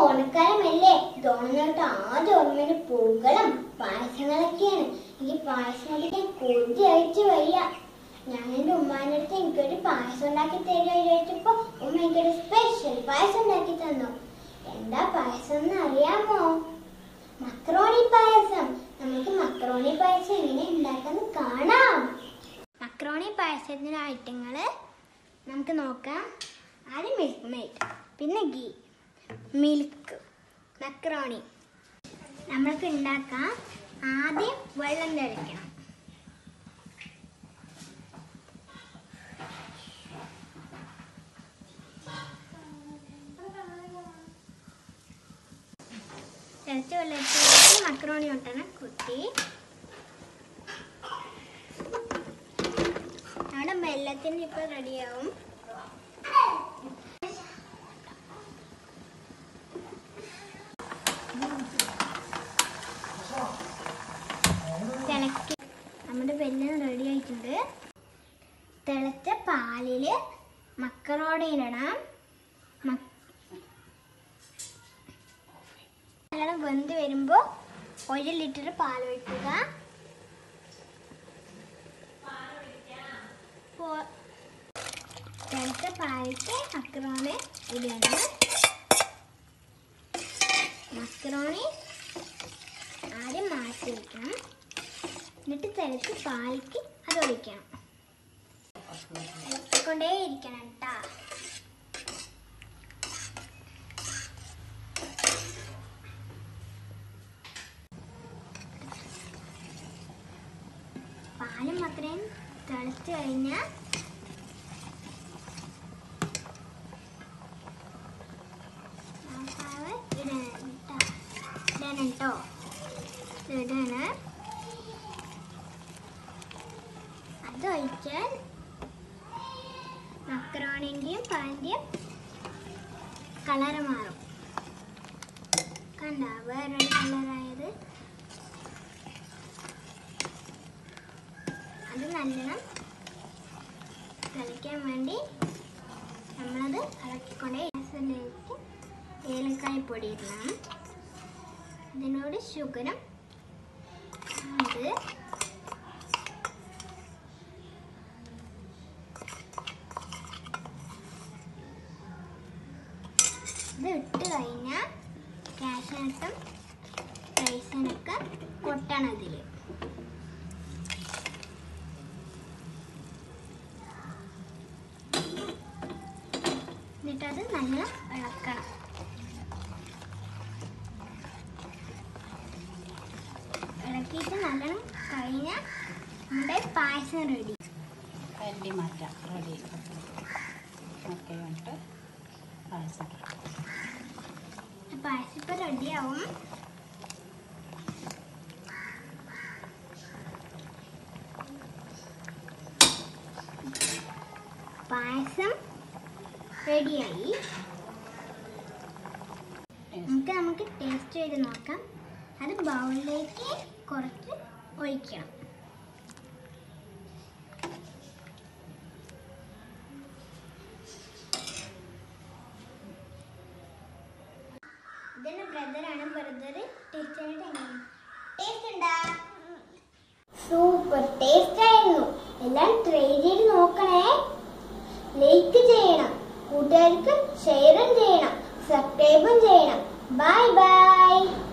ഓണക്കാലമല്ലേ തോന്നുന്നിട്ട് ആദ്യം ഓർമ്മയുടെ പൂക്കളും പായസങ്ങളൊക്കെയാണ് എനിക്ക് പായസം കുടിക്കാൻ കൊതിയായിട്ട് വയ്യ ഞാൻ എന്റെ ഉമ്മാന്റെ അടുത്ത് എനിക്കൊരു പായസം ഉണ്ടാക്കി തരുമോ ചോദിച്ചപ്പോ ഉമ്മ എനിക്കൊരു സ്പെഷ്യൽ പായസം ഉണ്ടാക്കി തന്നു എന്താ പായസം എന്ന് അറിയാമോ മക്രോണി പായസം നമുക്ക് മക്രോണി പായസം എങ്ങനെ ഉണ്ടാക്കാന്ന് കാണാം മക്രോണി പായസത്തിന്റെ ഐറ്റങ്ങൾ നമുക്ക് നോക്കാം ആദ്യം മിൽക്ക് മെയ്ഡ് പിന്നെ ഗീ മിൽക്ക് മക്രോണി നമ്മൾക്ക് ഉണ്ടാക്കാം ആദ്യം വെള്ളം തിളയ്ക്കണം തിളച്ച വെള്ളത്തിലേക്ക് മക്രോണി ഒട്ടണം കുത്തി നമ്മുടെ വെള്ളത്തിന് ഇപ്പൊ റെഡിയാവും തിളക്കി നമ്മുടെ വെല്ലം റെഡി ആയിട്ടുണ്ട് തിളച്ച പാലില് മക്കറോടെ ഇടണം മ- നല്ലോണം വെന്ത് വരുമ്പോൾ ഒരു ലിറ്റർ പാൽ ഒഴിക്കുക പോ- തിളച്ച പാലിക്ക് മക്രോണി ഇടണം മക്രോണി ആദ്യം മാറ്റി വയ്ക്കണം എന്നിട്ട് തിളച്ച് പാലിക്ക് അത് ഒഴിക്കണം ഇളക്കിക്കൊണ്ടേ ഇരിക്കണം കേട്ടാ പാലും അത്രയും തിളച്ച് കഴിഞ്ഞാൽ ഇടണം കേട്ടോ ഇടണം കേട്ടോ ഇടണം അത് ഒഴിച്ചാൽ മക്രോണിൻ്റെയും പാലിൻ്റെയും കളറ് മാറും കണ്ട വേറൊരു കളറായത് അത് നല്ലോണം തിളയ്ക്കാൻ വേണ്ടി നമ്മളത് ഇളക്കിക്കൊണ്ടേ ഗ്യാസിലേക്ക് ഏലക്കായ പൊടി ഇടണം ഇതിനോട് ഷുഗറും അത് ഇത് ഇട്ട് കഴിഞ്ഞാൽ കാഷ്നട്ടും റൈസിനൊക്കെ കൊട്ടണം ഇതിൽ എന്നിട്ടത് നല്ല ഇളക്കണം ഇളക്കിയിട്ട് നല്ലോണം കഴിഞ്ഞാൽ നമ്മുടെ പായസം റെഡി കരണ്ടി മാറ്റാം റെഡി ഓക്കെ എന്നിട്ട് പായസം പായസം ഇപ്പം റെഡിയാവും പായസം റെഡിയായി നമുക്ക് നമുക്ക് ടേസ്റ്റ് ചെയ്ത് നോക്കാം അത് ബൗളിലേക്ക് കുറച്ച് ഒഴിക്കണം ഇതെന്റെ ബ്രദറാണ് ബ്രദർ ടേസ്റ്റ് ചെയ്തിട്ട് എങ്ങനെയാണ് ടേസ്റ്റ് ഉണ്ടാ സൂപ്പർ ടേസ്റ്റ് ആയിരുന്നു എല്ലാം ട്രൈ ചെയ്ത് നോക്കണേ ലൈക്ക് ചെയ്യണം കൂട്ടുകാർക്ക് ഷെയറും ചെയ്യണം സബ്സ്ക്രൈബും ചെയ്യണം ബൈ ബൈ